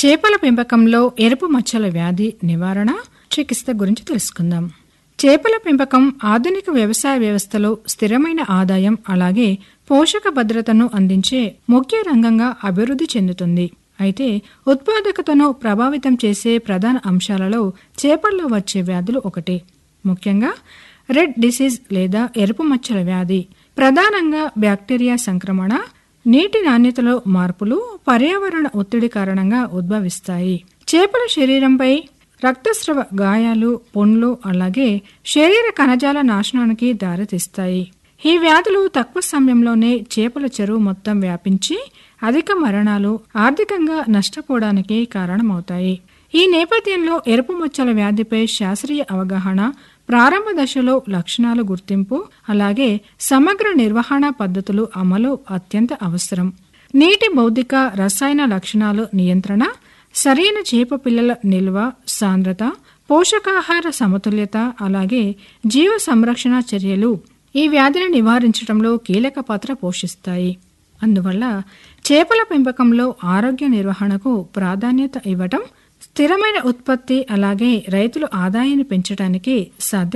చేపల పెంపకంలో ఎరుపు మచ్చల వ్యాధి నివారణ చికిత్స గురించి తెలుసుకుందాం చేపల పెంపకం ఆధునిక వ్యవసాయ వ్యవస్థలో స్థిరమైన ఆదాయం అలాగే పోషక భద్రతను అందించే ముఖ్య రంగంగా అభివృద్ధి చెందుతుంది అయితే ఉత్పాదకతను ప్రభావితం చేసే ప్రధాన అంశాలలో చేపల్లో వచ్చే వ్యాధులు ఒకటి ముఖ్యంగా రెడ్ డిసీజ్ లేదా ఎరుపు మచ్చల వ్యాధి ప్రధానంగా బ్యాక్టీరియా సంక్రమణ నీటి నాణ్యతలో మార్పులు పర్యావరణ ఒత్తిడి కారణంగా ఉద్భవిస్తాయి చేపల శరీరంపై రక్తస్రవ గాయాలు పుండ్లు అలాగే శరీర కణజాల నాశనానికి దారితీస్తాయి ఈ వ్యాధులు తక్కువ సమయంలోనే చేపల చెరువు మొత్తం వ్యాపించి అధిక మరణాలు ఆర్థికంగా నష్టపోవడానికి కారణమవుతాయి ఈ నేపథ్యంలో ఎరుపు మచ్చల వ్యాధిపై శాస్త్రీయ అవగాహన ప్రారంభ దశలో లక్షణాలు గుర్తింపు అలాగే సమగ్ర నిర్వహణ పద్ధతులు అమలు అత్యంత అవసరం నీటి బౌద్ధిక రసాయన లక్షణాలు నియంత్రణ సరైన చేప పిల్లల నిల్వ సాంద్రత పోషకాహార సమతుల్యత అలాగే జీవ సంరక్షణ చర్యలు ఈ వ్యాధిని నివారించడంలో కీలక పాత్ర పోషిస్తాయి అందువల్ల చేపల పెంపకంలో ఆరోగ్య నిర్వహణకు ప్రాధాన్యత ఇవ్వటం స్థిరమైన ఉత్పత్తి అలాగే రైతుల ఆదాయాన్ని పెంచడానికి సాధ్య